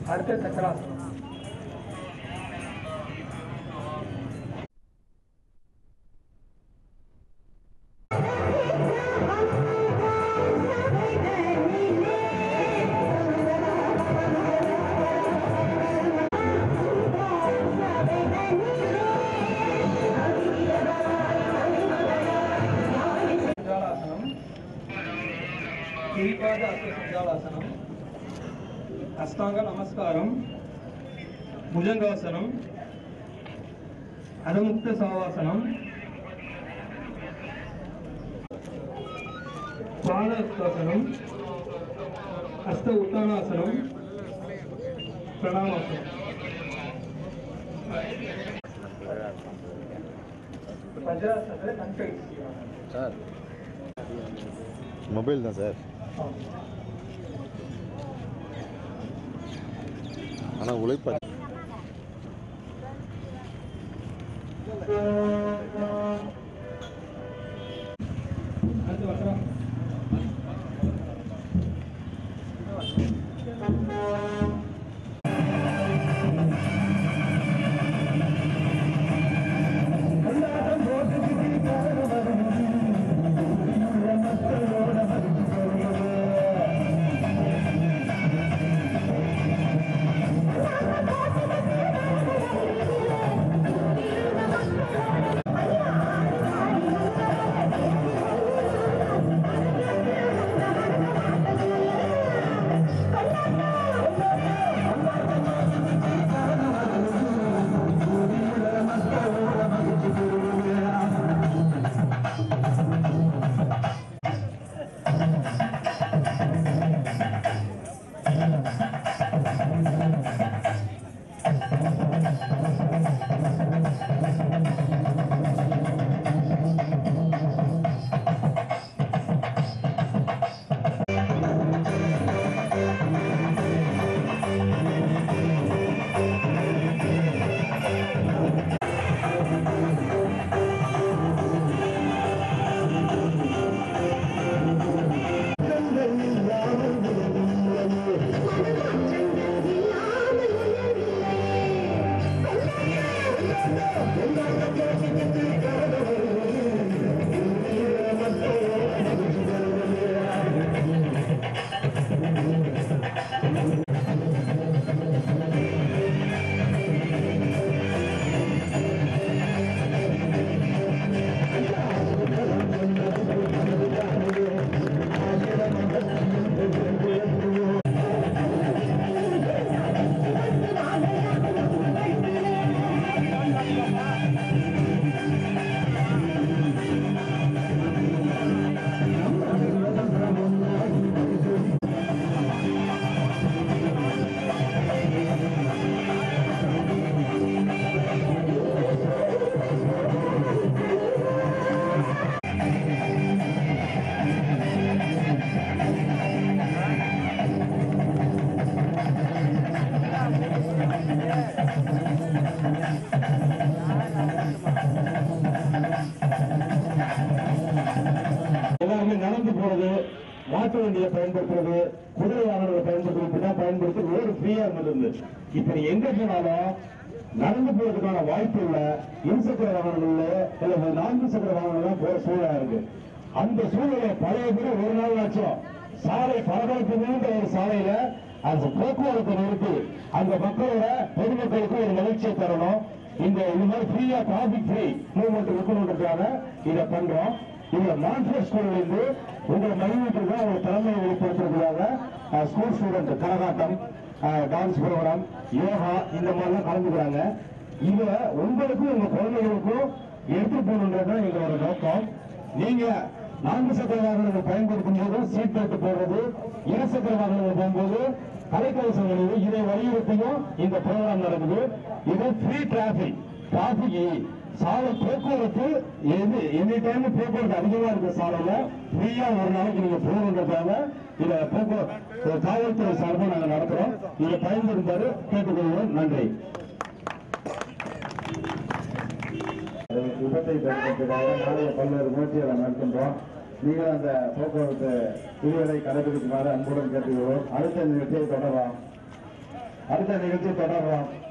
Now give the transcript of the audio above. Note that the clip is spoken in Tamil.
அடுத்த சக்கராசனம் சஞ்சாலாசனம் గిరిపాద అస్త సజ్జాలాసనం అష్టాంగ నమస్కారం భుజంగాసనం అధముక్త సమాసనం పాదహస్తాసనం హస్త ఉత్తానాసనం ప్రణామాసనం వజ్రాసనం కంటే சார் மொபைல் தான் சார் ஆனால் உழைப்பு அதிகம். அடுத்து வஜ்ரம் எல்லாருமே நடந்து போறது மாட்டு வண்டியை பயன்படுத்துறது குதிரை வாகனங்களை பயன்படுத்துறது இப்படிதான் பயன்படுத்தி ரோடு ஃப்ரீயா இருந்தது இப்ப நீ எங்க போனாலும் நடந்து போறதுக்கான வாய்ப்பு இல்ல இருசக்கர வாகனங்கள்ல இல்ல நான்கு சக்கர வாகனங்கள் போற சூழலா இருக்கு அந்த சூழலை பழைய கூட ஒரு நாள் ஆச்சும் சாலை பரபரப்பு நீண்ட ஒரு சாலையில அந்த போக்குவரத்தை நிறுத்தி அந்த மக்களோட பொதுமக்களுக்கு ஒரு மகிழ்ச்சியை தரணும் இந்த இது மாதிரி ஃப்ரீயா டிராபிக் ஃப்ரீ மூவ்மெண்ட் இருக்கணுன்றதுக்காக இதை பண்றோம் இதுல மான்ஃபர் ஸ்கூல்ல இருந்து உங்க மகிழ்வுக்கு ஒரு திறமையை வெளிப்படுத்துறதுக்காக அஹ், ஸ்கூல் ஸ்டூடெண்ட் கரகாட்டம் அஹ், டான்ஸ் ப்ரோக்ராம் யோகா இந்த மாதிரிலாம் கலந்துக்கிறாங்க இதுல உங்களுக்கும் உங்க குழந்தைகளுக்கும் எடுத்து போகணுன்றதுதான் எங்களோட நோக்கம் நீங்க நான்கு சக்கர வாகனங்கள் பயன்படுத்தும் போது சீட் பெல்ட் போடுறது இருசக்கர வாகனங்கள் போகும்போது தலைக்கவசம் அணிவது இதை வலியுறுத்தியும் இந்த ப்ரோக்ராம் நடக்குது இது ஃப்ரீ டிராபிக் டிராபிக் சாலை போக்குவரத்து எது எனி டைம் போக்குவரத்து அதிகமா இருக்க சாலையில ஃப்ரீயா ஒரு நாளைக்கு நீங்க போகணுன்றதுக்காக இத போக்குவரத்து காவல்துறை சார்பாக நாங்க நடத்துறோம் இதை பயன்படுத்தாரு கேட்டுக்கொள்வோம் நன்றி விபத்தை தடுக்கிறதுக்காக நாளைய பல்வேறு முயற்சிகளை நடத்துகின்றோம் நீங்கள் அந்த போக்குவரத்து விதிகளை கடைபிடிக்குமாறு அன்புடன் கேட்டுக்கிறோம் அடுத்த நிகழ்ச்சியை தொடரலாம் அடுத்த நிகழ்ச்சி தொடரலாம்